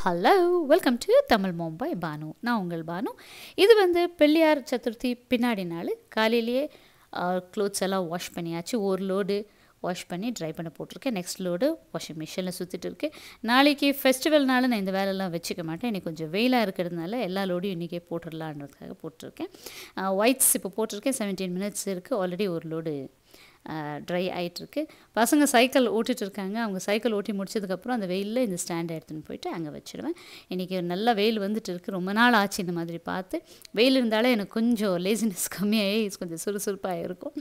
hello welcome to Tamil Mumbai Banu நான் உங்கள் பானு இது வந்து பிள்ளையார் சதுர்த்தி பின்னாடி நாள் காலையிலேயே க்ளோத்ஸ் எல்லாம் வாஷ் பண்ணியாச்சு ஒரு லோடு வாஷ் பண்ணி ட்ரை பண்ண போட்டிருக்கேன் நெக்ஸ்ட் லோடு வாஷிங் மிஷினில் சுற்றிட்டு இருக்கு நாளைக்கு ஃபெஸ்டிவல்னால நான் இந்த வேலையெல்லாம் வச்சுக்க மாட்டேன் எனக்கு கொஞ்சம் வெயிலாக இருக்கிறதுனால எல்லா லோடையும் இன்றைக்கே போட்டுடலான்றதுக்காக போட்டிருக்கேன் ஒயிட்ஸ் இப்போ போட்டிருக்கேன் செவன்டீன் மினிட்ஸ் இருக்குது ஆல்ரெடி ஒரு லோடு ட்ரை ஆகிட்டுருக்கு பசங்க சைக்கிள் ஓட்டிகிட்டு இருக்காங்க அவங்க சைக்கிள் ஓட்டி முடிச்சதுக்கப்புறம் அந்த வெயிலில் இந்த ஸ்டாண்டை எடுத்துன்னு போயிட்டு அங்கே வச்சுடுவேன் இன்றைக்கி நல்ல வெயில் வந்துட்டு இருக்குது ரொம்ப நாள் ஆச்சு இந்த மாதிரி பார்த்து வெயில் இருந்தாலே எனக்கு கொஞ்சம் லேசினஸ் கம்மியாகி கொஞ்சம் சுறுசுறுப்பாக இருக்கும்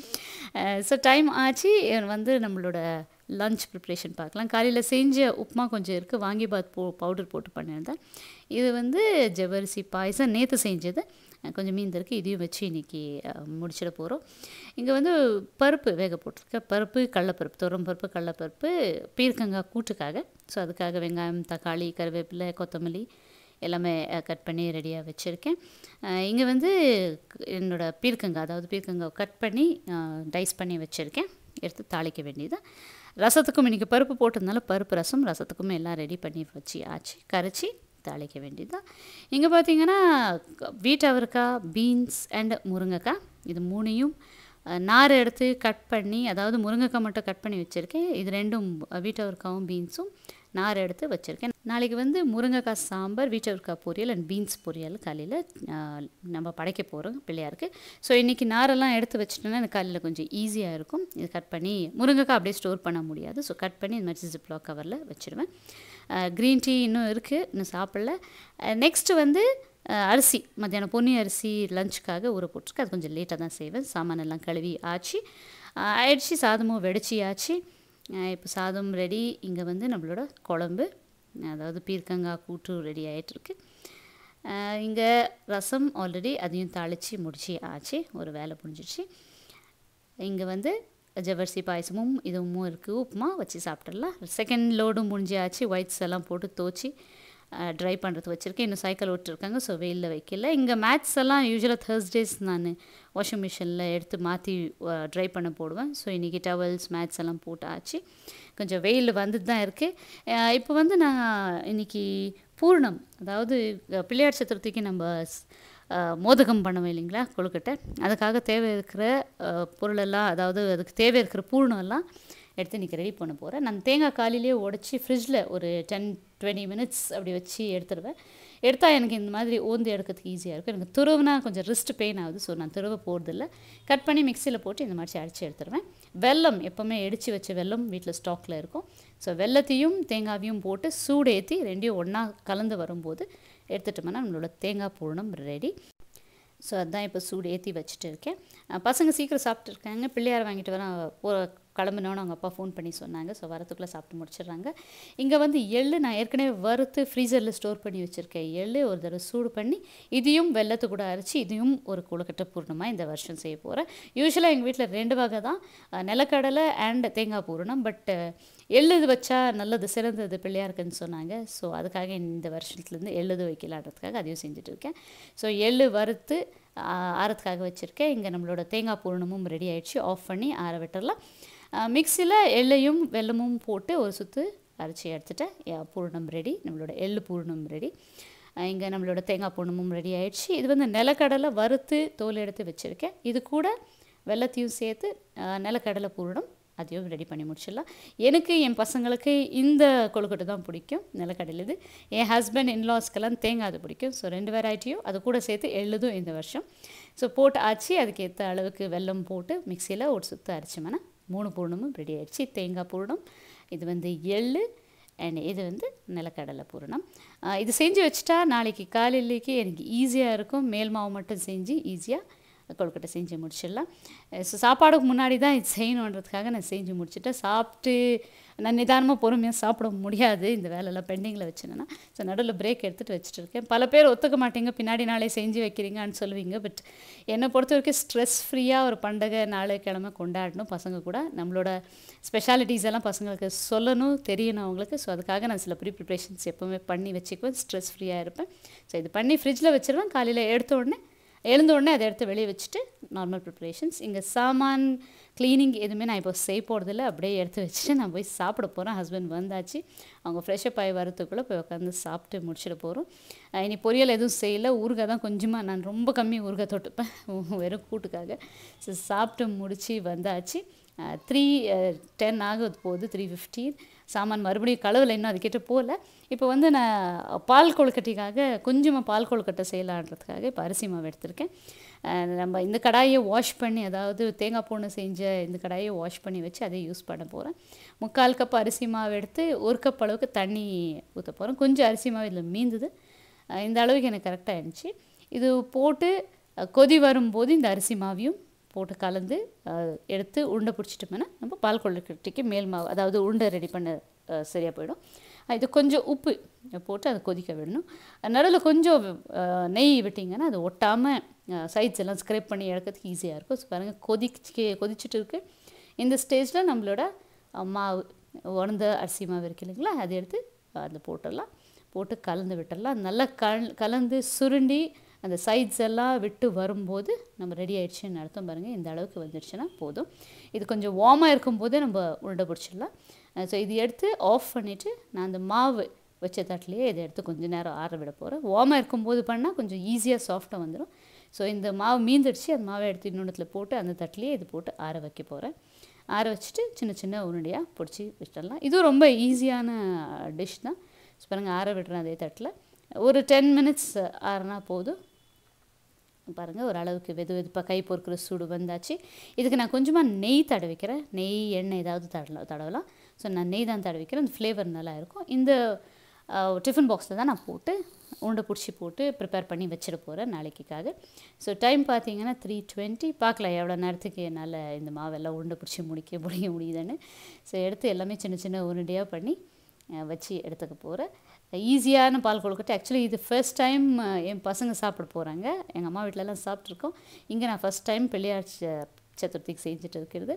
ஸோ டைம் ஆச்சு வந்து நம்மளோட லஞ்ச் ப்ரிப்ரேஷன் பார்க்கலாம் காலையில் செஞ்ச உப்புமா கொஞ்சம் இருக்குது வாங்கி பாத் போ பவுடர் போட்டு பண்ணியிருந்தேன் இது வந்து ஜவ்வரிசி பாயசம் நேற்று செஞ்சது கொஞ்சம் மீன் இருக்குது இதையும் வச்சு இன்றைக்கி முடிச்சிட போகிறோம் இங்கே வந்து பருப்பு வேக போட்டிருக்கேன் பருப்பு கடலப்பருப்பு துரம் பருப்பு கடலப்பருப்பு பீர்க்கங்காய் கூட்டுக்காக ஸோ அதுக்காக வெங்காயம் தக்காளி கருவேப்பிலை கொத்தமல்லி எல்லாமே கட் பண்ணி ரெடியாக வச்சுருக்கேன் இங்கே வந்து என்னோடய பீர்க்கங்காய் அதாவது பீர்க்கங்காய் கட் பண்ணி டைஸ் பண்ணி வச்சுருக்கேன் எடுத்து தாளிக்க வேண்டியது ரசத்துக்கும் இன்றைக்கி பருப்பு போட்டதுனால பருப்பு ரசம் ரசத்துக்கும் எல்லாம் ரெடி பண்ணி வச்சு ஆச்சு கரைச்சி தாளிக்க வேண்டியதுதான் இங்கே பார்த்தீங்கன்னா வீட்டு அவரைக்காய் பீன்ஸ் அண்ட் முருங்கைக்காய் இது மூணையும் நார் எடுத்து கட் பண்ணி அதாவது முருங்கைக்காய் மட்டும் கட் பண்ணி வச்சுருக்கேன் இது ரெண்டும் வீட்டவர்க்காவும் பீன்ஸும் நார் எடுத்து வச்சுருக்கேன் நாளைக்கு வந்து முருங்கைக்காய் சாம்பார் வீட்டவர்க்காய் பொரியல் அண்ட் பீன்ஸ் பொரியல் காலையில் நம்ம படைக்க போகிறோம் பிள்ளையாருக்கு ஸோ இன்றைக்கி நாரெல்லாம் எடுத்து வச்சுட்டோன்னா எனக்கு காலையில் கொஞ்சம் ஈஸியாக இருக்கும் இது கட் பண்ணி முருங்கைக்காய் அப்படியே ஸ்டோர் பண்ண முடியாது ஸோ கட் பண்ணி இந்த மாதிரி ஜிப்லாக் கவரில் வச்சுடுவேன் க்ரீன் டீ இன்னும் இருக்குது இன்னும் சாப்பிடல நெக்ஸ்ட்டு வந்து அரிசி மத்தியானம் பொன்னி அரிசி லஞ்சுக்காக ஊற போட்டிருக்கு அது கொஞ்சம் லேட்டாக தான் செய்வேன் சாமானெல்லாம் கழுவி ஆச்சு ஆயிடுச்சு சாதமும் வெடிச்சி ஆச்சு இப்போ சாதம் ரெடி இங்கே வந்து நம்மளோட குழம்பு அதாவது பீர்க்கங்காய் கூட்டு ரெடி ஆகிட்டுருக்கு இங்கே ரசம் ஆல்ரெடி அதையும் தாளித்து முடிச்சு ஆச்சு ஒரு வேலை முடிஞ்சிடுச்சு இங்கே வந்து ஜவ்வரிசி பாயசமும் இதுவும் இருக்குது உப்புமா வச்சு சாப்பிட்றலாம் செகண்ட் லோடும் முடிஞ்சாச்சு ஒயிட்ஸ் எல்லாம் போட்டு தோச்சி ட்ரை பண்ணுறது வச்சுருக்கேன் இன்னும் சைக்கிள் ஓட்டிருக்காங்க ஸோ வெயிலில் வைக்கல இங்கே மேத்ஸ் எல்லாம் யூஸ்வலாக தேர்ஸ்டேஸ் நான் வாஷிங் மிஷினில் எடுத்து மாற்றி ட்ரை பண்ண போடுவேன் ஸோ இன்றைக்கி டவல்ஸ் மேத்ஸ் எல்லாம் போட்டு ஆச்சு கொஞ்சம் வெயில் வந்துட்டு தான் இருக்குது இப்போ வந்து நான் இன்றைக்கி பூர்ணம் அதாவது பிள்ளையார் சதுர்த்திக்கு நம்ம மோதகம் பண்ணுவோம் இல்லைங்களா கொழுக்கட்டை அதுக்காக தேவை இருக்கிற பொருளெல்லாம் அதாவது அதுக்கு தேவை இருக்கிற பூர்ணம் எல்லாம் எடுத்து இன்றைக்கி ரெடி பண்ண போகிறேன் நான் தேங்காய் காலையிலேயே உடச்சி ஃப்ரிட்ஜில் ஒரு டென் டுவெண்ட்டி மினிட்ஸ் அப்படி வச்சு எடுத்துடுவேன் எடுத்தால் எனக்கு இந்த மாதிரி ஓந்து எடுக்கிறதுக்கு ஈஸியாக இருக்கும் எனக்கு துருவுனா கொஞ்சம் ரிஸ்ட் பெயின் ஆகுது ஸோ நான் துருவ போகிறதில்ல கட் பண்ணி மிக்சியில் போட்டு இந்த மாதிரி அடித்து எடுத்துடுவேன் வெல்லம் எப்போவுமே எடித்து வச்ச வெல்லம் வீட்டில் ஸ்டாக்கில் இருக்கும் ஸோ வெள்ளத்தையும் தேங்காவையும் போட்டு சூடு ஏற்றி ரெண்டையும் ஒன்றா கலந்து வரும்போது எடுத்துட்டோம்னா நம்மளோட தேங்காய் பூர்ணம் ரெடி ஸோ அதுதான் இப்போ சூடு ஏற்றி வச்சுட்டு இருக்கேன் பசங்க சீக்கிரம் சாப்பிட்ருக்காங்க பிள்ளையார் வாங்கிட்டு வர போ கிளம்பினோன்னு அவங்க அப்பா ஃபோன் பண்ணி சொன்னாங்க ஸோ வரத்துக்குள்ளே சாப்பிட்டு முடிச்சிடுறாங்க இங்கே வந்து எள்ளு நான் ஏற்கனவே வறுத்து ஃப்ரீசரில் ஸ்டோர் பண்ணி வச்சுருக்கேன் எள்ளு ஒரு தடவை சூடு பண்ணி இதையும் வெள்ளத்தை கூட அரைச்சி இதையும் ஒரு குளக்கட்டை பூர்ணமாக இந்த வருஷம் செய்ய போகிறேன் யூஸ்வலாக எங்கள் வீட்டில் ரெண்டு வகை தான் நிலக்கடலை அண்ட் தேங்காய் பூரணம் பட் எள்ளுது வச்சா நல்லது சிறந்தது பிள்ளையாருக்குன்னு சொன்னாங்க ஸோ அதுக்காக இந்த வருஷத்துலேருந்து எள்ளுது வைக்கலான்றதுக்காக அதையும் செஞ்சுட்டு இருக்கேன் ஸோ எள்ளு வறுத்து ஆறதுக்காக வச்சுருக்கேன் இங்கே நம்மளோட தேங்காய் பூரணமும் ரெடி ஆகிடுச்சு ஆஃப் பண்ணி ஆற விட்டுடலாம் மிக்சியில் எள்ளையும் வெல்லமும் போட்டு ஒரு சுற்று அரைச்சி எடுத்துட்டேன் பூர்ணம் ரெடி நம்மளோட எள்ளு பூர்ணம் ரெடி இங்கே நம்மளோட தேங்காய் பூர்ணமும் ரெடி ஆகிடுச்சு இது வந்து நிலக்கடலை வறுத்து தோல் எடுத்து வச்சுருக்கேன் இது கூட வெள்ளத்தையும் சேர்த்து நிலக்கடலை பூரணம் அதையும் ரெடி பண்ணி முடிச்சிடலாம் எனக்கு என் பசங்களுக்கு இந்த கொழுக்கட்டை தான் பிடிக்கும் நிலக்கடலை இது என் ஹஸ்பண்ட் இன்லாஸ்க்கெல்லாம் தேங்காய் அது பிடிக்கும் ஸோ ரெண்டு வெரைட்டியும் அது கூட சேர்த்து எழுதும் இந்த வருஷம் ஸோ போட்டு ஆச்சு அதுக்கேற்ற அளவுக்கு வெல்லம் போட்டு மிக்சியில் ஒரு சுற்று அரைச்சோம்னா மூணு பூர்ணமும் ரெடி ஆகிடுச்சு தேங்காய் பூர்ணம் இது வந்து எள்ளு அண்ட் இது வந்து நிலக்கடலை பூரணம் இது செஞ்சு வச்சுட்டா நாளைக்கு காலையிலேக்கு எனக்கு ஈஸியாக இருக்கும் மேல் மாவு மட்டும் செஞ்சு ஈஸியாக கொழுக்கட்டை செஞ்சு முடிச்சிடலாம் ஸோ சாப்பாடுக்கு முன்னாடி தான் இது செய்யணுன்றதுக்காக நான் செஞ்சு முடிச்சுட்டேன் சாப்பிட்டு நான் நிதானமாக பொறுமையாக சாப்பிட முடியாது இந்த வேலையெல்லாம் பெண்டிங்கில் வச்சுனேன்னா ஸோ நடுவில் பிரேக் எடுத்துகிட்டு வச்சுட்டு இருக்கேன் பல பேர் ஒத்துக்க மாட்டீங்க பின்னாடி நாளே செஞ்சு வைக்கிறீங்கன்னு சொல்லுவீங்க பட் என்னை பொறுத்த வரைக்கும் ஸ்ட்ரெஸ் ஃப்ரீயாக ஒரு பண்டகை நாளை கிழமை கொண்டாடணும் பசங்க கூட நம்மளோட ஸ்பெஷாலிட்டிஸ் எல்லாம் பசங்களுக்கு சொல்லணும் தெரியணும் அவங்களுக்கு ஸோ அதுக்காக நான் சில ப்ரீ ப்ரிப்ரேஷன்ஸ் எப்போவுமே பண்ணி வச்சுக்குவேன் ஸ்ட்ரெஸ் ஃப்ரீயாக இருப்பேன் ஸோ இது பண்ணி ஃப்ரிட்ஜில் வச்சுருவேன் காலையில் எடுத்த உடனே எழுந்த உடனே அதை எடுத்து வெளியே வச்சுட்டு நார்மல் ப்ரிப்ரேஷன்ஸ் இங்கே சாமான் க்ளீனிங் எதுவுமே நான் இப்போ செய்ய போகிறதில்ல அப்படியே எடுத்து வச்சுட்டு நான் போய் சாப்பிட போகிறேன் ஹஸ்பண்ட் வந்தாச்சு அவங்க ஃப்ரெஷ்ஷப் ஆகி வரத்துக்குள்ளே போய் உட்காந்து சாப்பிட்டு முடிச்சிட போகிறோம் இனி பொரியல் எதுவும் செய்யலை ஊறுகாய் தான் கொஞ்சமாக நான் ரொம்ப கம்மி ஊறுகாய் தொட்டுப்பேன் வெறும் கூட்டுக்காக ஸோ சாப்பிட்டு முடித்து வந்தாச்சு த்ரீ டென் ஆகுது போகுது த்ரீ ஃபிஃப்டீன் சாமான் மறுபடியும் கழுவலை இன்னும் அதுக்கிட்ட போகல இப்போ வந்து நான் பால் கொழுக்கட்டைக்காக கொஞ்சமாக பால் கொழுக்கட்டை செய்யலான்றதுக்காக இப்போ அரிசி மாவு எடுத்திருக்கேன் அஹ் நம்ம இந்த கடாயை வாஷ் பண்ணி அதாவது தேங்காய் பூண்டு செஞ்ச இந்த கடாயை வாஷ் பண்ணி வச்சு அதை யூஸ் பண்ண போகிறேன் முக்கால் கப் அரிசி மாவு எடுத்து ஒரு கப் அளவுக்கு தண்ணி ஊற்ற போகிறேன் கொஞ்சம் அரிசி மாவு இதில் மீந்தது அஹ் இந்த அளவுக்கு எனக்கு கரெக்டாக இருந்துச்சு இது போட்டு அஹ் கொதி வரும்போது இந்த அரிசி மாவையும் போட்டு கலந்து அஹ், எடுத்து உருண்டை பிடிச்சிட்டோம்னா நம்ம பால் கொழுக்கட்டைக்கு மேல் மாவு அதாவது உருண்டை ரெடி பண்ண அஹ், சரியா போயிடும் அஹ் இது கொஞ்சம் உப்பு போட்டு அதை கொதிக்க விடணும் நடுவில் கொஞ்சம் அஹ், நெய் விட்டிங்கன்னா அது ஒட்டாமல் சைட்ஸ் எல்லாம் ஸ்க்ரேப் பண்ணி இறக்கிறதுக்கு ஈஸியாக இருக்கும் ஸோ பாருங்கள் கொதிச்சு கொதிச்சுட்டு இருக்கு இந்த ஸ்டேஜில் நம்மளோட அஹ், மாவு உடந்த அரிசி மாவு இருக்கு இல்லைங்களா அதை எடுத்து அதில் போட்டுடலாம் போட்டு கலந்து விட்டுடலாம் நல்லா கல் கலந்து சுருண்டி அந்த சைட்ஸ் எல்லாம் விட்டு வரும்போது நம்ம ரெடி ஆயிடுச்சுன்னு அர்த்தம் பாருங்கள் இந்த அளவுக்கு வந்துடுச்சுன்னா போதும் இது கொஞ்சம் வார்மாக இருக்கும்போதே நம்ம உருண்டை பிடிச்சிடலாம் ஸோ இது எடுத்து ஆஃப் பண்ணிவிட்டு நான் அந்த மாவு வச்ச தட்டிலேயே இதை எடுத்து கொஞ்சம் நேரம் ஆற விட போகிறேன் வார்மாக இருக்கும்போது பண்ணால் கொஞ்சம் ஈஸியாக சாஃப்டாக வந்துடும் ஸோ இந்த மாவு மீந்துடுச்சு அந்த மாவை எடுத்து இன்னொன்றத்தில் போட்டு அந்த தட்டிலேயே இது போட்டு ஆற வைக்க போகிறேன் ஆற வச்சுட்டு சின்ன சின்ன உருண்டையாக பிடிச்சி வச்சிடலாம் இதுவும் ரொம்ப ஈஸியான டிஷ் தான் ஸோ பாருங்கள் ஆற விடுறேன் அதே தட்டில் ஒரு டென் மினிட்ஸ் ஆறுனா போதும் பாருங்கள் ஒரு அளவுக்கு வெது வெதுப்பாக கை பொறுக்கிற சூடு வந்தாச்சு இதுக்கு நான் கொஞ்சமாக நெய் தடவிக்கிறேன் நெய் எண்ணெய் ஏதாவது தடலாம் தடவலாம் ஸோ நான் நெய் தான் தடவிக்கிறேன் அந்த ஃப்ளேவர் நல்லா இருக்கும் இந்த டிஃபன் பாக்ஸில் தான் நான் போட்டு உருண்டை பிடிச்சி போட்டு ப்ரிப்பேர் பண்ணி வச்சிட போகிறேன் நாளைக்குக்காக ஸோ டைம் பார்த்தீங்கன்னா த்ரீ டுவெண்ட்டி பார்க்கலாம் எவ்வளோ நேரத்துக்கு என்னால் இந்த மாவெல்லாம் உருண்டை பிடிச்சி முடிக்க முடிய முடியுதுன்னு ஸோ எடுத்து எல்லாமே சின்ன சின்ன உருண்டையாக பண்ணி அஹ், வச்சு எடுத்துக்க போகிறேன் ஈஸியான பால் கொழுக்கட்டை ஆக்சுவலி இது ஃபர்ஸ்ட் டைம் என் பசங்க சாப்பிட போகிறாங்க எங்கள் அம்மா வீட்டிலலாம் சாப்பிட்ருக்கோம் இங்கே நான் ஃபர்ஸ்ட் டைம் பிள்ளையார் ச- சதுர்த்திக்கு செஞ்சுட்டு இருக்கிறது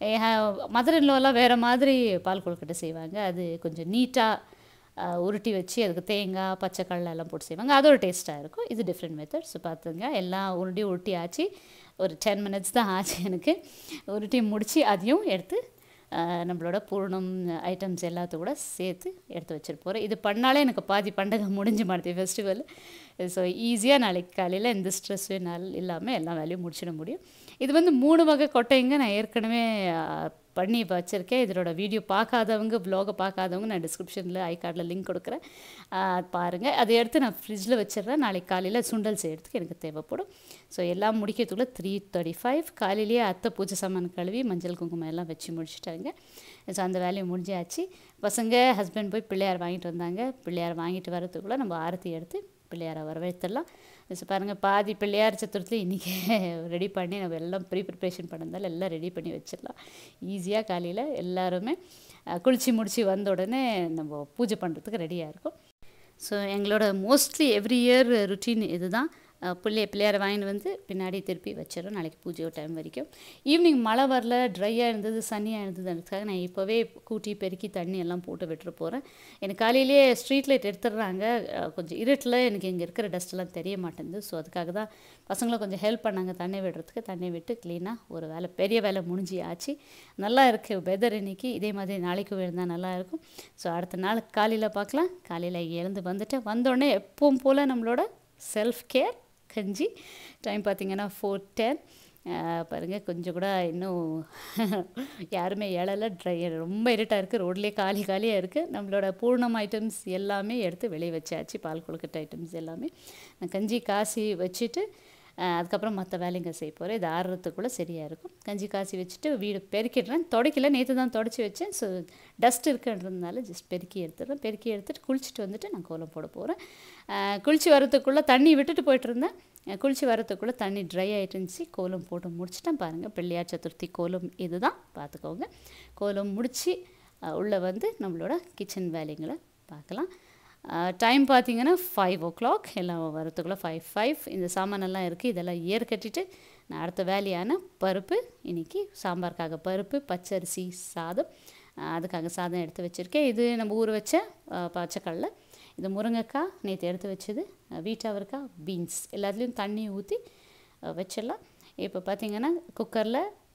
மதர் இன்லோலாம் வேறு மாதிரி பால் கொழுக்கட்டை செய்வாங்க அது கொஞ்சம் நீட்டாக உருட்டி வச்சு அதுக்கு தேங்காய் பச்சை கடலை எல்லாம் போட்டு செய்வாங்க அது ஒரு டேஸ்ட்டாக இருக்கும் இது டிஃப்ரெண்ட் மெத்தட் ஸோ பார்த்துங்க எல்லாம் உருட்டி உருட்டி ஆச்சு ஒரு டென் மினிட்ஸ் தான் ஆச்சு எனக்கு உருட்டி முடித்து அதையும் எடுத்து அஹ், நம்மளோட பூர்ணம் ஐட்டம்ஸ் எல்லாத்தையும் கூட சேர்த்து எடுத்து வச்சுட்டு போகிறேன் இது பண்ணாலே எனக்கு பாதி பண்டகை முடிஞ்சு மாட்டுது ஃபெஸ்டிவல் ஸோ ஈஸியாக நாளைக்கு காலையில் எந்த ஸ்ட்ரெஸ்ஸு நாள் இல்லாமல் எல்லா வேலையும் முடிச்சிட முடியும் இது வந்து மூணு வகை கொட்டைங்க நான் ஏற்கனவே அஹ், பண்ணி வச்சுருக்கேன் இதோட வீடியோ பார்க்காதவங்க வ்ளாகை பார்க்காதவங்க நான் டிஸ்கிரிப்ஷனில் ஐ கார்டில் லிங்க் கொடுக்குறேன் பாருங்கள் அதை எடுத்து நான் ஃப்ரிட்ஜில் வச்சிடுறேன் நாளைக்கு காலையில் சுண்டல் செய்கிறதுக்கு எனக்கு தேவைப்படும் ஸோ எல்லாம் முடிக்கிறதுக்குள்ளே த்ரீ தேர்ட்டி ஃபைவ் காலையிலேயே அத்தை பூஜை சாமான் கழுவி மஞ்சள் குங்குமம் எல்லாம் வச்சு முடிச்சிட்டாங்க ஸோ அந்த வேலையை முடிஞ்சாச்சு பசங்க ஹஸ்பண்ட் போய் பிள்ளையார் வாங்கிட்டு வந்தாங்க பிள்ளையார் வாங்கிட்டு வரதுக்குள்ளே நம்ம ஆரத்தி எடுத்து பிள்ளையாரை வரவேற்றுடலாம் ஸோ பாருங்கள் பாதி பிள்ளையார் சதுர்த்தி இன்றைக்கி ரெடி பண்ணி நம்ம எல்லாம் ப்ரீ ப்ரிப்ரேஷன் பண்ணதால் எல்லாம் ரெடி பண்ணி வச்சிடலாம் ஈஸியாக காலையில் எல்லாருமே அஹ், குளிச்சு முடிச்சு வந்த உடனே நம்ம பூஜை பண்ணுறதுக்கு ரெடியாக இருக்கும் ஸோ எங்களோட மோஸ்ட்லி எவ்ரி இயர் ருட்டீன் இதுதான் அஹ், பிள்ளை பிள்ளையாரை வாங்கிட்டு வந்து பின்னாடி திருப்பி வச்சிடறோம் நாளைக்கு பூஜை டைம் வரைக்கும் ஈவினிங் மழை வரல ட்ரையாக இருந்தது சன்னியாக இருந்ததுன்றதுக்காக நான் இப்போவே கூட்டி பெருக்கி தண்ணி எல்லாம் போட்டு விட்டுற போகிறேன் எனக்கு காலையிலேயே ஸ்ட்ரீட் லைட் எடுத்துடுறாங்க அஹ், கொஞ்சம் இருட்டில் எனக்கு இங்கே இருக்கிற டஸ்ட்லாம் தெரிய மாட்டேங்குது ஸோ அதுக்காக தான் பசங்களும் கொஞ்சம் ஹெல்ப் பண்ணாங்க தண்ணி விடுறதுக்கு தண்ணி விட்டு க்ளீனாக ஒரு வேலை பெரிய வேலை முடிஞ்சு ஆச்சு நல்லா இருக்குது வெதர் இன்னைக்கு இதே மாதிரி நாளைக்கு இருந்தால் நல்லா இருக்கும் ஸோ அடுத்த நாள் காலையில் பார்க்கலாம் காலையில் எழுந்து வந்துட்டேன் வந்தோடனே எப்பவும் போல் நம்மளோட செல்ஃப் கேர் கஞ்சி டைம் பார்த்தீங்கன்னா ஃபோர் டென் பாருங்கள் கொஞ்சம் கூட இன்னும் யாருமே எழலை ட்ரை ரொம்ப இருட்டாக இருக்குது ரோட்லேயே காலி காலியாக இருக்குது நம்மளோட பூர்ணம் ஐட்டம்ஸ் எல்லாமே எடுத்து வெளியே வச்சாச்சு பால் கொழுக்கட்டை ஐட்டம்ஸ் எல்லாமே நான் கஞ்சி காசி வச்சுட்டு அஹ், அதுக்கப்புறம் மற்ற வேலைங்க செய்ய போகிறேன் இது ஆறுறதுக்குள்ளே சரியாக இருக்கும் கஞ்சி காசி வச்சுட்டு வீடு பெருக்கிடுறேன் துடைக்கல நேற்று தான் தொடச்சி வச்சேன் ஸோ டஸ்ட் இருக்குன்றதுனால ஜஸ்ட் பெருக்கி எடுத்துடுறேன் பெருக்கி எடுத்துட்டு குளிச்சுட்டு வந்துட்டு நான் கோலம் போட போகிறேன் குளிச்சு வரதுக்குள்ளே தண்ணி விட்டுட்டு போயிட்டு இருந்தேன் அஹ், குளிச்சு வரதுக்குள்ளே தண்ணி ட்ரை ஆகிட்டு இருந்துச்சு கோலம் போட்டு முடிச்சிட்டேன் பாருங்கள் பிள்ளையார் சதுர்த்தி கோலம் இதுதான் பார்த்துக்கோங்க கோலம் முடித்து உள்ளே வந்து நம்மளோட கிச்சன் வேலைங்களை பார்க்கலாம் டைம் பார்த்தீங்கன்னா ஃபைவ் ஓ கிளாக் எல்லாம் வரத்துக்குள்ளே ஃபைவ் ஃபைவ் இந்த சாமானெல்லாம் இருக்குது இதெல்லாம் ஏர் கட்டிட்டு நான் அடுத்த வேலையான பருப்பு இன்னைக்கு சாம்பாருக்காக பருப்பு பச்சரிசி சாதம் அஹ் அதுக்காக சாதம் எடுத்து வச்சுருக்கேன் இது நம்ம ஊற வச்ச அஹ், பச்சைக்கடலை இது முருங்கைக்காய் நேற்று எடுத்து வச்சது அஹ், வீட்டவரைக்காய் பீன்ஸ் எல்லாத்துலேயும் தண்ணி ஊற்றி வச்சிடலாம் இப்போ பார்த்தீங்கன்னா குக்கரில்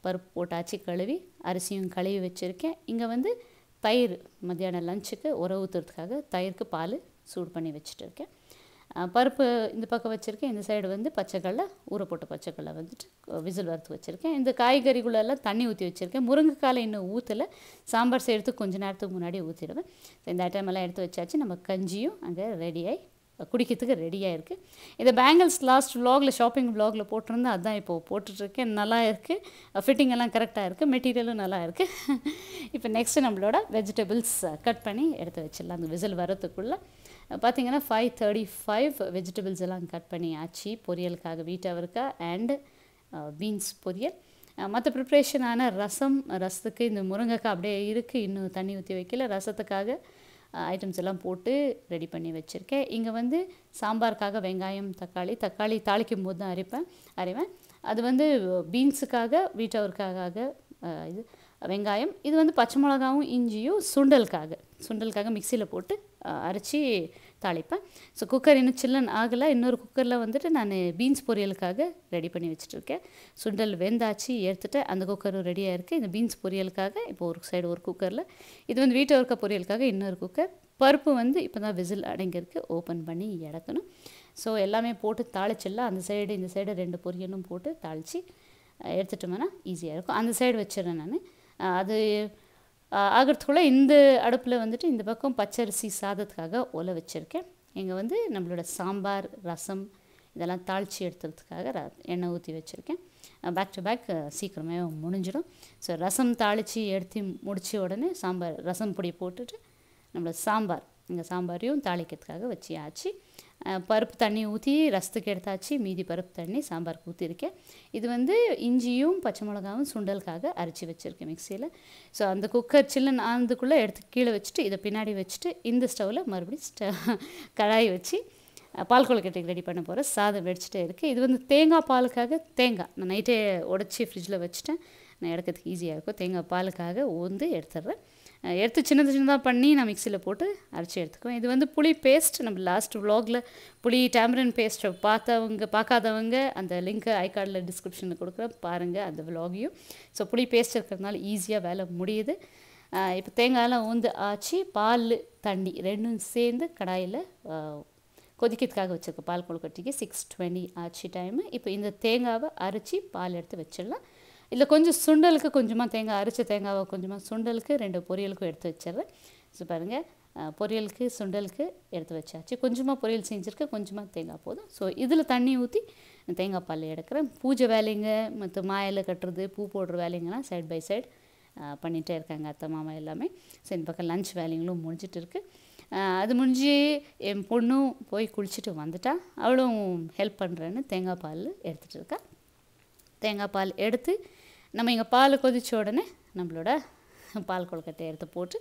பருப்பு போட்டாச்சு கழுவி அரிசியும் கழுவி வச்சுருக்கேன் இங்கே வந்து தயிர் மத்தியானம் லஞ்சுக்கு உர ஊற்றுறதுக்காக தயிருக்கு பால் சூடு பண்ணி வச்சுட்டு இருக்கேன் அஹ் பருப்பு இந்த பக்கம் வச்சுருக்கேன் இந்த சைடு வந்து பச்சைக்கடலை ஊற போட்ட பச்சைக்கடலை வந்துட்டு விசில் வறுத்து வச்சுருக்கேன் இந்த காய்கறிக்குள்ளெல்லாம் தண்ணி ஊற்றி வச்சுருக்கேன் முருங்கைக்காலை இன்னும் ஊற்றலை சாம்பார் செய்கிறதுக்கு கொஞ்ச நேரத்துக்கு முன்னாடியே ஊற்றிடுவேன் ஸோ இந்த ஐட்டம் எல்லாம் எடுத்து வச்சாச்சு நம்ம கஞ்சியும் அங்கே ரெடியாகி குடிக்கிறதுக்கு ரெடியாக இருக்குது இந்த பேங்கிள்ஸ் லாஸ்ட் vlogல ஷாப்பிங் vlogல போட்டிருந்தேன் அதான் இப்போது போட்டுட்ருக்கேன் நல்லா இருக்குது ஃபிட்டிங் எல்லாம் கரெக்டாக இருக்குது மெட்டீரியலும் நல்லா இருக்குது இப்போ நெக்ஸ்ட்டு நம்மளோட வெஜிடபிள்ஸ் கட் பண்ணி எடுத்து வச்சிடலாம் அந்த விசில் வரத்துக்குள்ளே பார்த்தீங்கன்னா ஃபைவ் தேர்ட்டி ஃபைவ் வெஜிடபிள்ஸ் எல்லாம் கட் பண்ணி ஆச்சு பொரியலுக்காக வீட் அவரைக்காய் அண்டு பீன்ஸ் பொரியல் மற்ற ப்ரிப்ரேஷனான ரசம் ரசத்துக்கு இந்த முருங்கைக்காய் அப்படியே இருக்குது இன்னும் தண்ணி ஊற்றி வைக்கல ரசத்துக்காக ஐட்டம்ஸ் எல்லாம் போட்டு ரெடி பண்ணி வச்சுருக்கேன் இங்கே வந்து சாம்பாருக்காக வெங்காயம் தக்காளி தக்காளி தாளிக்கும் போது தான் அரைப்பேன் அரைவேன் அது வந்து பீன்ஸுக்காக வீட்டவருக்காக இது வெங்காயம் இது வந்து பச்சை மிளகாவும் இஞ்சியும் சுண்டலுக்காக சுண்டலுக்காக மிக்சியில் போட்டு அரைச்சி தாளிப்பேன் ஸோ குக்கர் இன்னும் சில்லன் ஆகலை இன்னொரு குக்கரில் வந்துட்டு நான் பீன்ஸ் பொரியலுக்காக ரெடி பண்ணி வச்சுட்ருக்கேன் சுண்டல் வெந்தாச்சு எடுத்துட்டு அந்த குக்கரும் ரெடியாக இருக்குது இந்த பீன்ஸ் பொரியலுக்காக இப்போ ஒரு சைடு ஒரு குக்கரில் இது வந்து வீட்டு இருக்க பொரியலுக்காக இன்னொரு குக்கர் பருப்பு வந்து இப்போ தான் விசில் அடங்கியிருக்கு ஓப்பன் பண்ணி இறக்கணும் ஸோ எல்லாமே போட்டு தாளிச்சிடலாம் அந்த சைடு இந்த சைடு ரெண்டு பொரியலும் போட்டு தாளித்து எடுத்துட்டோம்னா ஈஸியாக இருக்கும் அந்த சைடு வச்சிடுறேன் நான் அது ஆகிறதுக்குள்ளே இந்த அடுப்பில் வந்துட்டு இந்த பக்கம் பச்சரிசி சாதத்துக்காக ஒலை வச்சுருக்கேன் இங்கே வந்து நம்மளோட சாம்பார் ரசம் இதெல்லாம் தாளித்து எடுத்துறதுக்காக ர எண்ணெய் ஊற்றி வச்சுருக்கேன் பேக் டு பேக் சீக்கிரமே முடிஞ்சிடும் ஸோ ரசம் தாளித்து எடுத்து முடித்த உடனே சாம்பார் ரசம் பொடி போட்டுட்டு நம்மளோட சாம்பார் இங்கே சாம்பாரையும் தாளிக்கிறதுக்காக வச்சியாச்சு பருப்பு தண்ணி ஊற்றி ரசத்துக்கு எடுத்தாச்சு மீதி பருப்பு தண்ணி சாம்பாருக்கு ஊற்றிருக்கேன் இது வந்து இஞ்சியும் பச்சை மிளகாவும் சுண்டலுக்காக அரைச்சி வச்சுருக்கேன் மிக்சியில் ஸோ அந்த குக்கர் சில்லுன்னு ஆனதுக்குள்ளே எடுத்து கீழே வச்சுட்டு இதை பின்னாடி வச்சுட்டு இந்த ஸ்டவ்வில் மறுபடியும் ஸ்ட கடாய் வச்சு பால் கொழுக்கட்டைக்கு ரெடி பண்ண போகிறேன் சாதம் வெடிச்சிட்டே இருக்குது இது வந்து தேங்காய் பாலுக்காக தேங்காய் நான் நைட்டே உடச்சி ஃப்ரிட்ஜில் வச்சுட்டேன் நான் எடுக்கிறதுக்கு ஈஸியாக இருக்கும் தேங்காய் பாலுக்காக ஊந்து எடுத்துடுறேன் எடுத்து சின்னது சின்னதாக பண்ணி நான் மிக்சியில் போட்டு அரைச்சி எடுத்துக்குவேன் இது வந்து புளி பேஸ்ட் நம்ம லாஸ்ட் vlogல புளி டேமரன் பேஸ்ட்டை பார்த்தவங்க பார்க்காதவங்க அந்த லிங்க்கை ஐகார்டில் டிஸ்கிரிப்ஷனில் கொடுக்குறேன் பாருங்கள் அந்த vlogகையும் ஸோ புளி பேஸ்ட் இருக்கிறதுனால ஈஸியாக வேலை முடியுது இப்போ தேங்காயெல்லாம் ஊந்து ஆச்சு பால் தண்ணி ரெண்டும் சேர்ந்து கடாயில் கொதிக்கிறதுக்காக வச்சுருக்க பால் கொழுக்கட்டிக்கு சிக்ஸ் டுவெண்ட்டி ஆச்சு டைமு இப்போ இந்த தேங்காவை அரைச்சி பால் எடுத்து வச்சிடலாம் இல்லை கொஞ்சம் சுண்டலுக்கு கொஞ்சமாக தேங்காய் அரைச்ச தேங்காவை கொஞ்சமாக சுண்டலுக்கு ரெண்டு பொரியலுக்கும் எடுத்து வச்சிடுறேன் ஸோ பாருங்கள் பொரியலுக்கு சுண்டலுக்கு எடுத்து வச்சாச்சு கொஞ்சமாக பொரியல் செஞ்சுருக்கேன் கொஞ்சமாக தேங்காய் போதும் ஸோ இதில் தண்ணி ஊற்றி தேங்காய் பால் எடுக்கிறேன் பூஜை வேலைங்க மற்ற மாயில கட்டுறது பூ போடுற வேலைங்கெல்லாம் சைட் பை சைட் பண்ணிகிட்டே இருக்காங்க அத்தை மாமா எல்லாமே ஸோ இந்த பக்கம் லஞ்ச் வேலைங்களும் முடிஞ்சிட்டு இருக்குது அது முடிஞ்சு என் பொண்ணும் போய் குளிச்சுட்டு வந்துட்டா அவளும் ஹெல்ப் பண்ணுறேன்னு தேங்காய் பால் எடுத்துகிட்டு இருக்கா தேங்காய் பால் எடுத்து நம்ம இங்கே பால் கொதித்த உடனே நம்மளோட பால் கொழுக்கட்டை எடுத்து போட்டு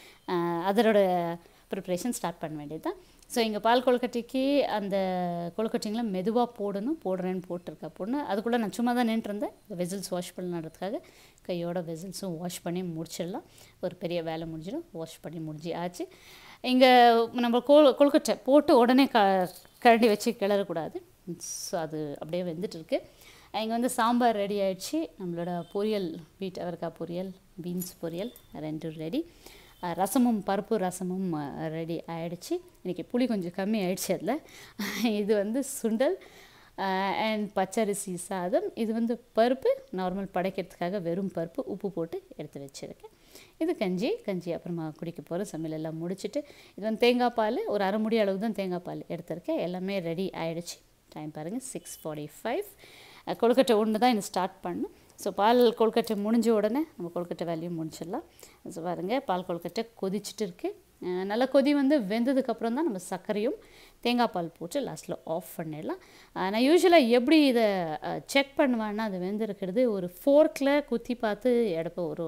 அதனோட ப்ரிப்ரேஷன் ஸ்டார்ட் பண்ண வேண்டியது தான் ஸோ இங்கே பால் கொழுக்கட்டைக்கு அந்த கொழுக்கட்டைங்களும் மெதுவாக போடணும் போடுறேன்னு போட்டிருக்கா பொண்ணு அதுக்குள்ளே நான் சும்மா தான் நின்றுருந்தேன் வெசில்ஸ் வாஷ் பண்ணுறதுக்காக கையோட வெசில்ஸும் வாஷ் பண்ணி முடிச்சிடலாம் ஒரு பெரிய வேலை முடிஞ்சிடும் வாஷ் பண்ணி முடிஞ்சு ஆச்சு இங்கே நம்ம கொ கொழுக்கட்டை போட்டு உடனே க கரண்டி வச்சு கிளறக்கூடாது ஸோ அது அப்படியே வெந்துட்டு இருக்கு இங்கே வந்து சாம்பார் ரெடி ஆயிடுச்சு நம்மளோட பொரியல் பீட் அவரைக்காய் பொரியல் பீன்ஸ் பொரியல் ரெண்டும் ரெடி ரசமும் பருப்பு ரசமும் ரெடி ஆயிடுச்சு இன்றைக்கி புளி கொஞ்சம் கம்மி ஆயிடுச்சு அதில் இது வந்து சுண்டல் அண்ட் பச்சரிசி சாதம் இது வந்து பருப்பு நார்மல் படைக்கிறதுக்காக வெறும் பருப்பு உப்பு போட்டு எடுத்து வச்சுருக்கேன் இது கஞ்சி கஞ்சி அப்புறமா குடிக்க போகிற சமையல் எல்லாம் முடிச்சுட்டு இது வந்து தேங்காய் பால் ஒரு அரை முடி அளவு தான் தேங்காய் பால் எடுத்திருக்கேன் எல்லாமே ரெடி ஆயிடுச்சு டைம் பாருங்கள் சிக்ஸ் ஃபார்ட்டி ஃபைவ் கொழுக்கட்டை ஒன்று தான் இது ஸ்டார்ட் பண்ணும் ஸோ பால் கொழுக்கட்டை முடிஞ்ச உடனே நம்ம கொழுக்கட்டை வேலையும் முடிச்சிடலாம் ஸோ பாருங்கள் பால் கொழுக்கட்டை கொதிச்சுட்டு இருக்குது நல்லா கொதி வந்து வெந்ததுக்கப்புறம் தான் நம்ம சர்க்கரையும் தேங்காய் பால் போட்டு லாஸ்ட்டில் ஆஃப் பண்ணிடலாம் நான் யூஸ்வலாக எப்படி இதை செக் பண்ணுவேன்னா அது வெந்திருக்கிறது ஒரு ஃபோர்க்கில் குத்தி பார்த்து எடுப்பேன் ஒரு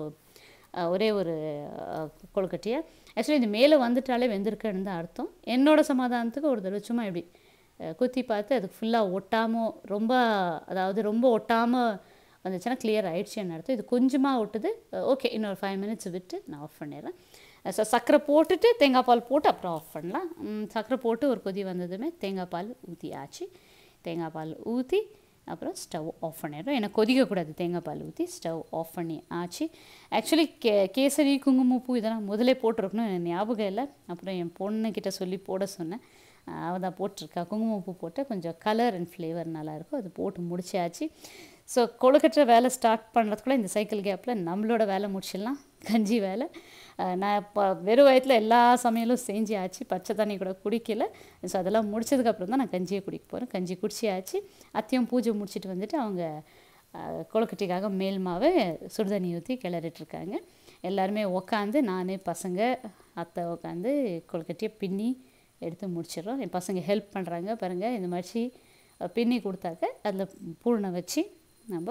ஒரே ஒரு கொழுக்கட்டையை ஆக்சுவலி இது மேலே வந்துட்டாலே வெந்திருக்குன்னு தான் அர்த்தம் என்னோடய சமாதானத்துக்கு ஒரு தடவை சும்மா இப்படி குத்தி பார்த்து அதுக்கு ஃபுல்லாக ஒட்டாமல் ரொம்ப அதாவது ரொம்ப ஒட்டாமல் வந்துச்சுன்னா கிளியர் ஆயிடுச்சுன்னு அர்த்தம் இது கொஞ்சமாக ஒட்டுது ஓகே இன்னொரு ஃபைவ் மினிட்ஸ் விட்டு நான் ஆஃப் பண்ணிடுறேன் ஸோ சர்க்கரை போட்டுட்டு தேங்காய் பால் போட்டு அப்புறம் ஆஃப் பண்ணலாம் சர்க்கரை போட்டு ஒரு கொதி வந்ததுமே தேங்காய் பால் ஊற்றி ஆச்சு தேங்காய் பால் ஊற்றி அப்புறம் ஸ்டவ் ஆஃப் பண்ணிடுறோம் ஏன்னா கொதிக்கக்கூடாது தேங்காய் பால் ஊற்றி ஸ்டவ் ஆஃப் பண்ணி ஆச்சு ஆக்சுவலி கே கேசரி குங்குமப்பூ இதெல்லாம் முதலே போட்டிருக்கணும் எனக்கு ஞாபகம் இல்லை அப்புறம் என் பொண்ணுக்கிட்ட சொல்லி போட சொன்னேன் அவள் தான் போட்டிருக்கா குங்குமப்பூ போட்டு கொஞ்சம் கலர் அண்ட் ஃப்ளேவர் நல்லாயிருக்கும் அது போட்டு முடிச்சாச்சு ஸோ கொழுக்கட்டுற வேலை ஸ்டார்ட் பண்ணுறதுக்குள்ளே இந்த சைக்கிள் கேப்பில் நம்மளோட வேலை முடிச்சிடலாம் கஞ்சி வேலை அஹ் நான் இப்போ வெறும் வயத்தில் எல்லா சமையலும் செஞ்சு ஆச்சு பச்சை தண்ணி கூட குடிக்கல ஸோ அதெல்லாம் முடிச்சதுக்கப்புறம் தான் நான் கஞ்சியை குடிக்க போகிறேன் கஞ்சி குடிச்சியாச்சு அத்தையும் பூஜை முடிச்சிட்டு வந்துட்டு அவங்க அஹ், கொழுக்கட்டைக்காக மேல் மாவை சுடுதண்ணி ஊற்றி கிளறிட்டுருக்காங்க எல்லாருமே உக்காந்து நான் பசங்க அத்தை உக்காந்து கொழுக்கட்டையை பின்னி எடுத்து முடிச்சிடுறோம் என் பசங்க ஹெல்ப் பண்ணுறாங்க பாருங்கள் இந்த மாதிரி அஹ், பின்னி கொடுத்தாக்க அதில் பூர்ணை வச்சு நம்ம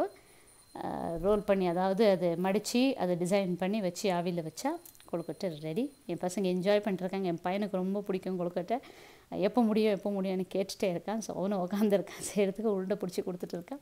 ரோல் பண்ணி அதாவது அதை மடித்து அதை டிசைன் பண்ணி வச்சு ஆவியில் வச்சா கொழுக்கட்டை ரெடி என் பசங்க என்ஜாய் பண்ணிருக்காங்க என் பையனுக்கு ரொம்ப பிடிக்கும் கொழுக்கட்டை எப்போ முடியும் எப்போ முடியும்னு கேட்டுட்டே இருக்கான் ஸோ அவனும் உட்காந்துருக்கான் செய்கிறதுக்கு உருண்டை பிடிச்சி கொடுத்துட்டு இருக்கான்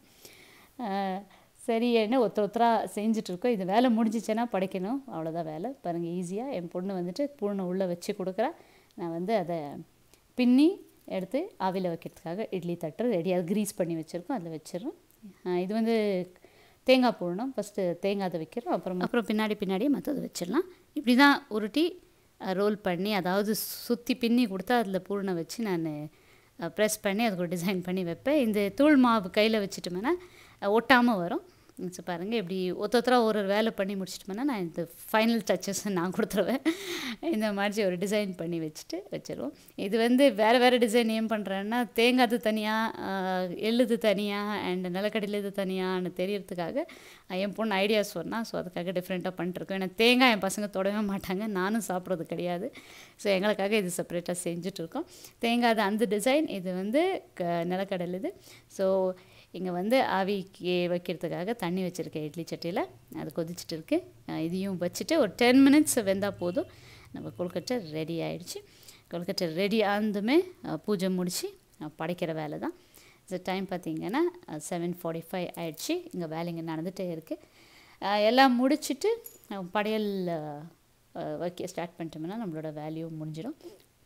அஹ் சரி என்ன ஒருத்தர் ஒருத்தராக செஞ்சுட்ருக்கோம் இது வேலை முடிஞ்சிச்சுன்னா படைக்கணும் அவ்வளோதான் வேலை பாருங்கள் ஈஸியாக என் பொண்ணு வந்துட்டு பூர்ணை உள்ளே வச்சு கொடுக்குறா நான் வந்து அதை பின்னி எடுத்து ஆவியில் வைக்கிறதுக்காக இட்லி தட்டு ரெடியாக க்ரீஸ் பண்ணி வச்சுருக்கோம் அதில் வச்சிடுறோம் அஹ் இது வந்து தேங்காய் போடணும் ஃபஸ்ட்டு தேங்காய் அதை வைக்கிறோம் அப்புறம் அப்புறம் பின்னாடி பின்னாடி மற்றதை வச்சிடலாம் இப்படி தான் உருட்டி ரோல் பண்ணி அதாவது சுற்றி பின்னி கொடுத்தா அதில் பூர்ணை வச்சு நான் ப்ரெஸ் பண்ணி அதுக்கு ஒரு டிசைன் பண்ணி வைப்பேன் இந்த தூள் மாவு கையில் வச்சுட்டோம்னா ஒட்டாமல் வரும் ஸோ பாருங்கள் இப்படி ஒருத்த ஒருத்தரா ஒரு ஒரு வேலை பண்ணி முடிச்சிட்டோம்னா நான் இந்த ஃபைனல் டச்சஸ் நான் கொடுத்துருவேன் இந்த மாதிரி ஒரு டிசைன் பண்ணி வச்சுட்டு வச்சிருவோம் இது வந்து வேறு வேறு டிசைன் ஏன் பண்ணுறேன்னா தேங்காய்து தனியாக எள்ளுது தனியாக அண்ட் நிலக்கடலை இது தனியான்னு தெரியறதுக்காக அஹ் என் பொண்ணு ஐடியா சொன்னால் ஸோ அதுக்காக டிஃப்ரெண்ட்டாக பண்ணிட்டுருக்கோம் ஏன்னா தேங்காய் என் பசங்க தொடவே மாட்டாங்க நானும் சாப்பிட்றது கிடையாது ஸோ எங்களுக்காக இது செப்பரேட்டாக செஞ்சுட்ருக்கோம் தேங்காய் அந்த டிசைன் இது வந்து க நிலக்கடலை இது ஸோ இங்கே வந்து ஆவிக்கு வைக்கிறதுக்காக தண்ணி வச்சுருக்கேன் இட்லி சட்டியில் அது கொதிச்சுட்டு இருக்கு அஹ் இதையும் வச்சுட்டு ஒரு டென் மினிட்ஸ் வெந்தால் போதும் நம்ம கொழுக்கட்டை ரெடி ஆயிடுச்சு கொழுக்கட்டை ரெடி ஆனதுமே அஹ் பூஜை முடித்து படைக்கிற வேலை தான் ஸோ டைம் பார்த்தீங்கன்னா செவன் ஃபார்ட்டி ஃபைவ் ஆயிடுச்சு இங்கே வேலைங்க நடந்துகிட்டே இருக்குது எல்லாம் முடிச்சுட்டு அஹ் படையல் அஹ், அஹ் வைக்க ஸ்டார்ட் பண்ணிட்டோம்னா நம்மளோட வேல்யூ முடிஞ்சிடும்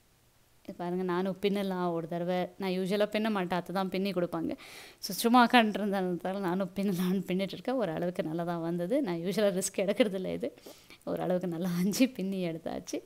இது பாருங்க நானும் பின்னலாம் ஒரு தடவை நான் யூஸ்வலாக பின்ன மாட்டேன் அத்தை தான் பின்னி கொடுப்பாங்க ஸோ சும்மா உட்காந்துருந்ததால நானும் பின்னலான்னு பின்னிட்டு இருக்கேன் ஒரு அளவுக்கு நல்லா தான் வந்தது நான் யூஸ்வலாக ரிஸ்க் எடுக்கிறதில்ல இது ஒரு அளவுக்கு நல்லா வந்துச்சு பின்னி எடுத்தாச்சு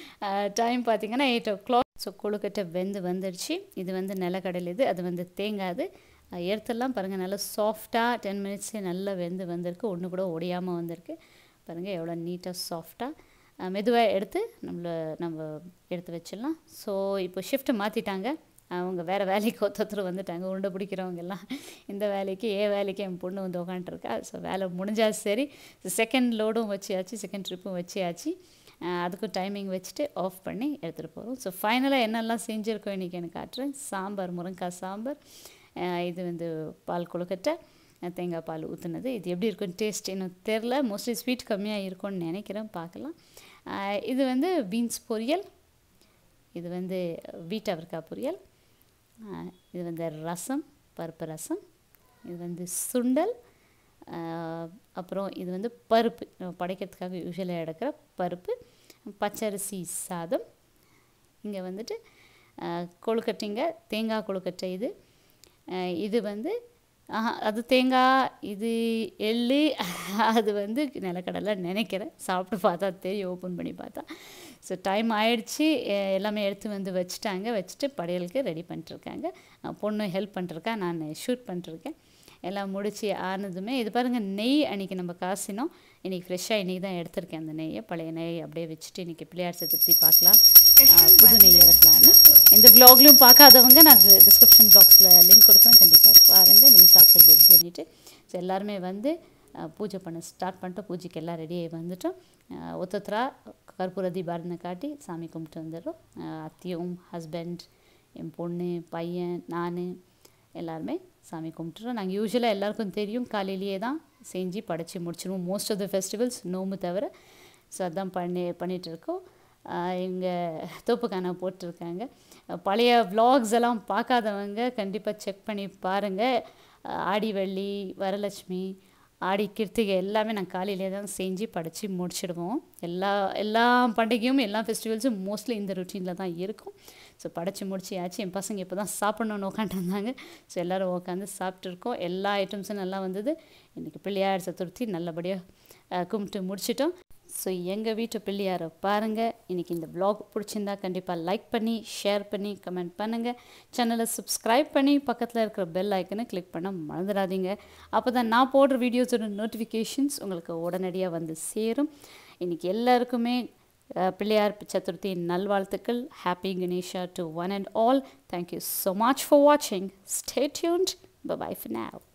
டைம் பார்த்தீங்கன்னா எயிட் ஓ கிளாக் ஸோ கொழுக்கட்டை வெந்து வந்துடுச்சு இது வந்து நிலக்கடலை இது அது வந்து தேங்காது எர்த்தெல்லாம் பாருங்கள் நல்லா சாஃப்டாக டென் மினிட்ஸே நல்லா வெந்து வந்திருக்கு ஒன்று கூட ஒடியாமல் வந்திருக்கு பாருங்கள் எவ்வளோ நீட்டாக சாஃப்டாக மெதுவாக எடுத்து நம்மள நம்ம எடுத்து வச்சிடலாம் ஸோ இப்போ ஷிஃப்ட்டு மாற்றிட்டாங்க அவங்க வேறு வேலைக்கு ஒருத்தர் வந்துட்டாங்க உருண்டை பிடிக்கிறவங்க எல்லாம் இந்த வேலைக்கு ஏ வேலைக்கு என் பொண்ணு வந்து உட்காந்துருக்கா ஸோ வேலை முடிஞ்சா சரி செகண்ட் லோடும் வச்சியாச்சு செகண்ட் ட்ரிப்பும் வச்சியாச்சு அஹ் அதுக்கும் டைமிங் வச்சுட்டு ஆஃப் பண்ணி எடுத்துகிட்டு போகிறோம் ஸோ ஃபைனலாக என்னெல்லாம் செஞ்சுருக்கோம் இன்றைக்கி எனக்கு காட்டுறேன் சாம்பார் முருங்கைக்காய் சாம்பார் அஹ் இது வந்து பால் கொழுக்கட்டை அஹ் தேங்காய் பால் ஊற்றுனது இது எப்படி இருக்கும் டேஸ்ட் இன்னும் தெரில மோஸ்ட்லி ஸ்வீட் கம்மியாக இருக்கும்னு நினைக்கிறேன் பார்க்கலாம் அஹ் இது வந்து பீன்ஸ் பொரியல் இது வந்து வீட் அவரைக்காய் பொரியல் அஹ் இது வந்து ரசம் பருப்பு ரசம் இது வந்து சுண்டல் அஹ் அப்புறம் இது வந்து பருப்பு நம்ம படைக்கிறதுக்காக யூஸ்வலாக எடுக்கிற பருப்பு பச்சரிசி சாதம் இங்கே வந்துட்டு அஹ், கொழுக்கட்டைங்க தேங்காய் கொழுக்கட்டை இது அஹ், இது வந்து ஆஹா, அது தேங்காய் இது எள்ளு அது வந்து நிலக்கடலை நினைக்கிறேன் சாப்பிட்டு பார்த்தா தெரியும் ஓப்பன் பண்ணி பார்த்தா ஸோ டைம் ஆயிடுச்சு எ- எல்லாமே எடுத்து வந்து வச்சுட்டாங்க வச்சுட்டு படையலுக்கு ரெடி பண்ணிட்டுருக்காங்க அஹ், பொண்ணு ஹெல்ப் பண்ணிருக்கா நான் ஷூட் பண்ணிட்டுருக்கேன் எல்லாம் முடிச்சு ஆனதுமே இது பாருங்கள் நெய் அன்றைக்கி நம்ம காசினோம் இன்றைக்கி ஃப்ரெஷ்ஷாக இன்றைக்கி தான் எடுத்திருக்கேன் அந்த நெய்யை பழைய நெய் அப்படியே வச்சுட்டு இன்றைக்கி பிள்ளையார் சதுர்த்தி பார்க்கலாம் ஆஹ் புது நெய் இறக்கலான்னு இந்த வ்ளாக்லையும் பார்க்காதவங்க நான் டிஸ்கிரிப்ஷன் பாக்ஸில் லிங்க் கொடுக்குறேன் கண்டிப்பாக பாருங்கள் நெய் காய்ச்சல் எப்படின்ட்டு ஸோ எல்லாருமே வந்து ஆஹ் பூஜை பண்ண ஸ்டார்ட் பண்ணிட்டு பூஜைக்கு எல்லாம் ரெடி ஆகி வந்துட்டோம் ஆஹ் ஒத்தொத்தரா கற்பூர தீபாரனை காட்டி சாமி கும்பிட்டு வந்துடுறோம் ஆஹ் அத்தியும் ஹஸ்பண்ட் என் பொண்ணு பையன் நான் எல்லாருமே சாமி கும்பிட்டுறோம் நாங்கள் யூஸ்வலாக எல்லாருக்கும் தெரியும் காலையிலேயே தான் செஞ்சு படைச்சி முடிச்சிருவோம் மோஸ்ட் ஆஃப் த ஃபெஸ்டிவல்ஸ் நோம்பு தவிர ஸோ அதான் பண்ணி பண்ணிகிட்டு இருக்கோம் இங்கே தோப்புக்கான போட்டிருக்காங்க அஹ் பழைய vlogs எல்லாம் பார்க்காதவங்க கண்டிப்பாக செக் பண்ணி பாருங்கள் ஆடி வெள்ளி வரலட்சுமி ஆடி கிருத்திகை எல்லாமே நான் காலையிலே தான் செஞ்சு படித்து முடிச்சிடுவோம் எல்லா எல்லா பண்டிகையும் எல்லா ஃபெஸ்டிவல்ஸும் மோஸ்ட்லி இந்த ருட்டீனில் தான் இருக்கும் ஸோ படைச்சி முடிச்சியாச்சு என் பசங்க இப்போ தான் சாப்பிட்ணுன்னு உட்காந்துருந்தாங்க ஸோ எல்லோரும் உட்காந்து சாப்பிட்ருக்கோம் எல்லா ஐட்டம்ஸும் நல்லா வந்தது இன்றைக்கி பிள்ளையார் சதுர்த்தி நல்லபடியாக கும்பிட்டு முடிச்சிட்டோம் ஸோ எங்கள் வீட்டு பிள்ளையாரை பாருங்கள் இன்றைக்கி இந்த vlog பிடிச்சிருந்தா கண்டிப்பாக லைக் பண்ணி ஷேர் பண்ணி கமெண்ட் பண்ணுங்கள் சேனலை சப்ஸ்கிரைப் பண்ணி பக்கத்தில் இருக்கிற பெல் ஐக்கனை கிளிக் பண்ண மறந்துடாதீங்க அப்போ தான் நான் போடுற வீடியோஸோட நோட்டிஃபிகேஷன்ஸ் உங்களுக்கு உடனடியாக வந்து சேரும் இன்றைக்கி எல்லாருக்குமே அஹ், பிள்ளையார் சதுர்த்தி நல்வாழ்த்துக்கள் happy Ganesha to one and all thank you so much for வாட்சிங் stay tuned bye for now